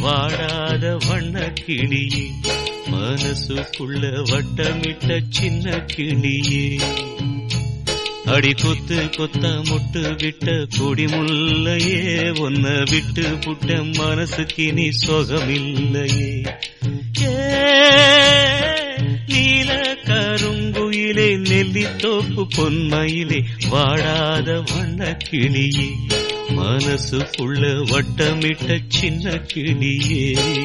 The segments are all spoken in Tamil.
வாடாத வண்ண கிளியே மனசுக்குள்ள வட்டமிட்ட சின்ன கிளியே அடி கொத்து கொத்த முட்டு விட்ட கொடிமுல்லையே உன்ன விட்டு புட்ட மனசுக்கு நீ சொகமில்லையே ஏ, நீல கருங்குயிலே நெல்லித்தோப்பு பொன்மையிலே வாடாத வண்ண கிளியே மனசுக்குள்ள வட்டமிட்ட சின்ன கிளியே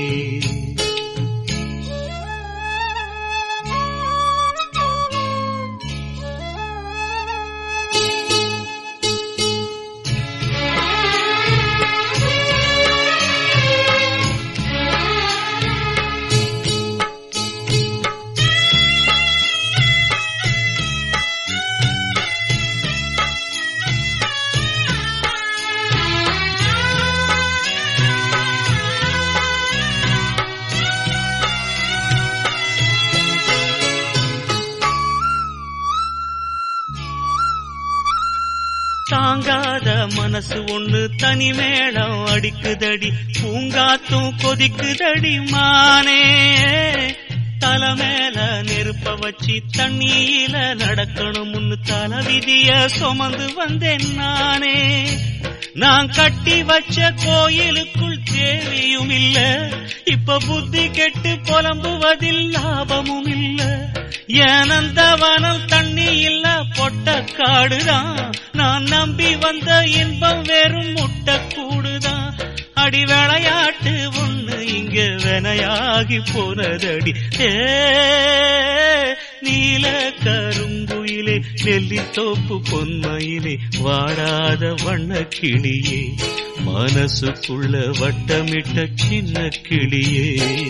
தாங்காத மனசு ஒண்ணு தனி மேளம் அடிக்குதடி பூங்காத்தும் கொதிக்குதடி மானே தலை மேல நெருப்ப வச்சு தண்ணியில நடக்கணும்னு தலை விதிய சுமந்து வந்தேன் நானே நான் கட்டி வச்ச கோயிலுக்குள் தேவியும் இல்ல இப்ப புத்தி கெட்டு புலம்புவதில் லாபமும் இல்ல ஏனந்தவனம் தண்ணி இல்ல பொட்ட காடுதான் நான் நம்பி வந்த இன்பம் வெறும் முட்டை கூடுதான் அடி விளையாட்டு ஒண்ணு இங்க வினையாகி போனதடி ஏ நீல கருங்குயிலே நெல்லித்தோப்பு பொன்மையிலே வாடாத வண்ண கிளியே மனசுக்குள்ள வட்டமிட்ட சின்ன கிளியே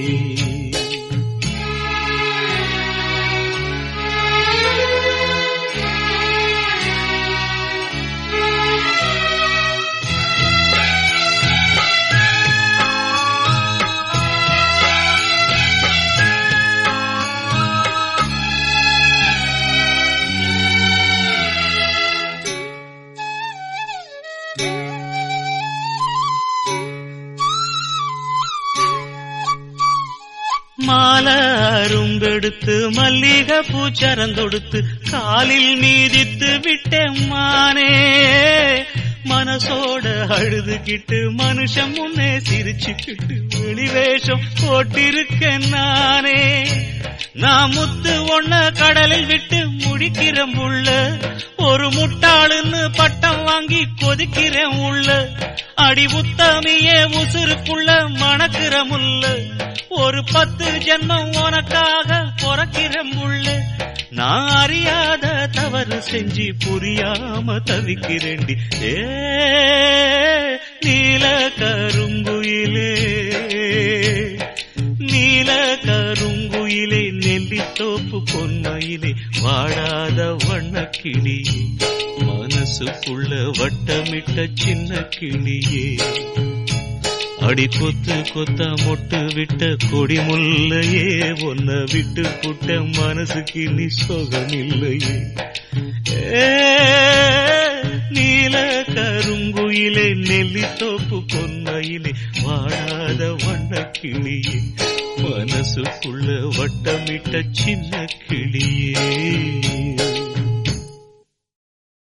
மாலை அரும்பெடுத்து மல்லிகை பூச்சரந்தொடுத்து காலில் மீதித்து விட்டேன் மானே மனசோட அழுதுகிட்டு மனுஷன் முன்னே சிரிச்சுக்கிட்டு வெளிவேஷம் போட்டிருக்கேன் நானே நான் முத்து ஒண்ண கடலில் விட்டு முடிக்கிறேன் உள்ள ஒரு முட்டாளுன்னு பட்டம் வாங்கி கொதிக்கிறேன் உள்ள அடி உத்தமியே உசுருக்குள்ள மணக்கிற முள்ள ஒரு பத்து ஜென்மம் உனக்காக பிறக்கிற முள்ள நான் அறியாத தவறு செஞ்சு புரியாம தவிக்கிறேண்டி ஏ நீல கருங்குயிலே நீல கருங்குயிலே நெல்லித்தோப்பு பொன்மையிலே வாடாத வண்ண கிளியே மனசுக்குள்ள வட்டமிட்ட சின்ன கிளியே அடி கொத்து கொத்தா மொட்டு விட்ட கொடி முல்லையே ஒன்ன விட்டு புட்ட மனசுக்கு நீ சொகமில்லையே ஏ, நீல கருங்குயிலே நெல்லித்தோப்பு பொன்மையிலே வாடாத வண்ண கிளியே மனசுக்குள்ள வட்டமிட்ட சின்ன கிளியே